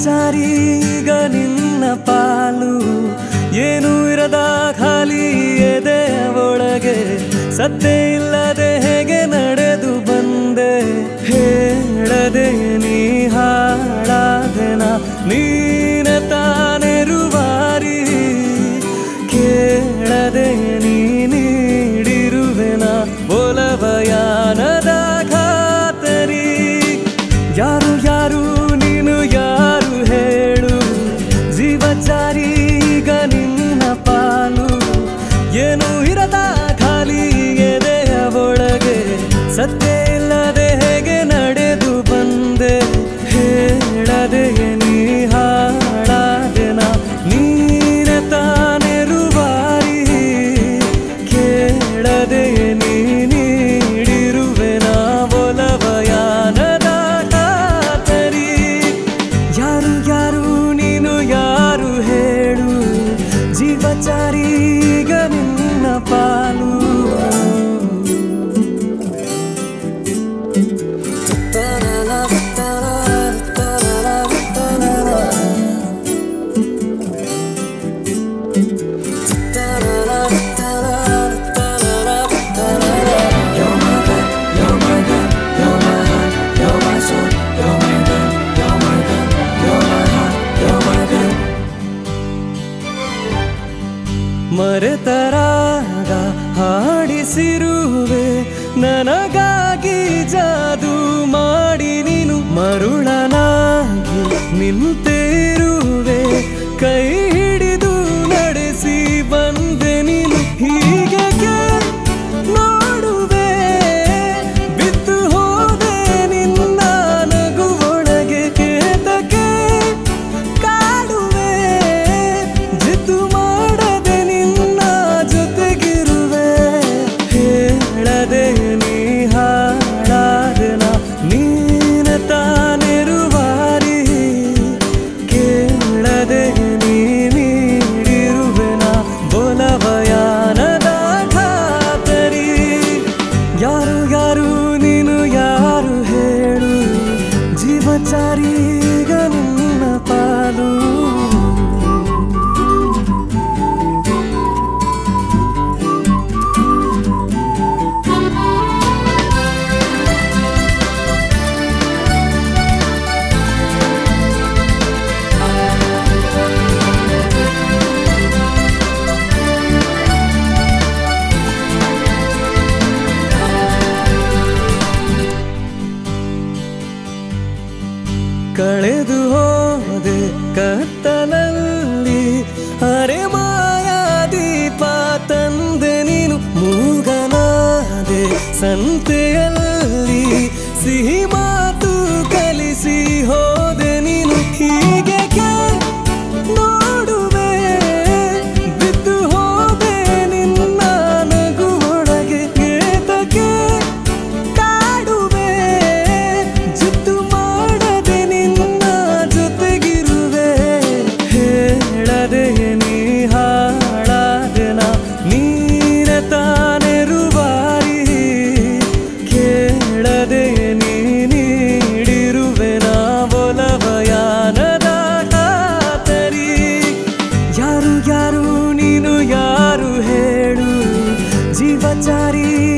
ಜೀವಚಾರಿ ಈಗ ನಿನ್ನ ಪಾಲು ಏನು ಇರದ ಖಾಲಿ ಎದೆಯ ಒಳಗೆ ಸದ್ದೆ ಇಲ್ಲದೆ ಹೇಗೆ ನಡೆದು ಬಂದೆ ಹೇಳದೆ ನೀ ಹಾಡಾದೆನ ನೀನ ತಾನೆರುವಾರಿ ಕೇಳದೆ ನೀ ನೀಡಿರುವೆನ ಒಲವಯಾನದ ಖಾತರಿ ಯಾರು ಯಾರು ನೀನು ಯಾರು ಹೇಳು ಜೀವಚಾರಿ ಈಗ ನಿನ್ನ ಪಾಲು ಏನು ಇರದ ಖಾಲಿ ಎದೆಯ ಒಳಗೆ ಸತ್ಯ ಇಲ್ಲದೆ ಹೇಗೆ ನಡೆದು ಬಂದೆ ಹೇಳದೆ ನೀ ಹಾಡಾದೆನ ನೀನ ತಾನೆರುವಾರಿ ಕೇಳದೆ ನೀ ನೀಡಿರುವೆನ ಒಲವಯಾನದ ಖಾತರಿ ಯಾರು ಯಾರು ನೀನು ಯಾರು ಹೇಳು ಜೀವಚಾರಿ ಈಗ ನಿನ್ನ ಪಾಲು ಮರೆತರಾಗ ಹಾಡಿಸಿರುವೆ ನನಗಾಗಿ ಜಾದು ಮಾಡಿ ನೀನು ಮರುಳನಾಗಿ ನಿಂತಿರುವೆ ಕೈ ಹಿಡಿದು ನಡೆಸಿ ಬಂದೆ ನೀನು ಹೀಗೆ ನೋಡುವೆ ಬಿದ್ದು ಹೋದೆ ನಿನ್ನ ನಗುವೊಳಗೆ ಕೇತಕ್ಕೆ ಕಾಡುವೆ ಜಿದ್ದು ಮಾಡದೆ ನಿನ್ನ ಜೊತೆಗಿರುವೆ ಹೇಳದೆ ನೀ ಹಾಡಾದೆನ ನೀನ ತಾನೆರುವಾರಿ ಕೇಳದೆ ನೀ ನೀಡಿರುವೆನ ಬೊಲವಯಾನದ ಖಾತರಿ ಯಾರು ಯಾರು ನೀನು ಯಾರು ಹೇಳು ಜೀವಚಾರಿ ಈಗ ನಿನ್ನ ಪಾಲು ಕಳೆದು ಹೋದೆ ಕತ್ತಲಲ್ಲಿ ಅರೆ ಮಾಯಾ ದೀಪ ತಂದೆ ನೀನು ಮೂಗನಾದೆ ಸಂತೆಯಲ್ಲಿ ಸಿಹಿ ಮಾತು ಕಲಿಸಿ ಹೋದೆ ನೀನು ಹೀಗೆ ನೋಡುವೆ ಬಿದ್ದು ಹೋದೆ ನಿನ್ನ ನಗುವೊಳಗೆ ಕೇತಕ್ಕೆ ಕಾಡುವೆ ಜಿದ್ದು ಮಾಡದೆ ನಿನ್ನ ಜೊತೆಗಿರುವೆ ಹೇಳದೆ ನೀ ಹಾಡಾದೆನ ನೀನ ತಾನೆರುವಾರಿ ಕೇಳದೆ ನೀ ನೀಡಿರುವೆನ ಒಲವಯಾನದ ಖಾತರಿ ಯಾರು ಯಾರು ನೀನು ಯಾರು ಹೇಳು ಜೀವಚಾರಿ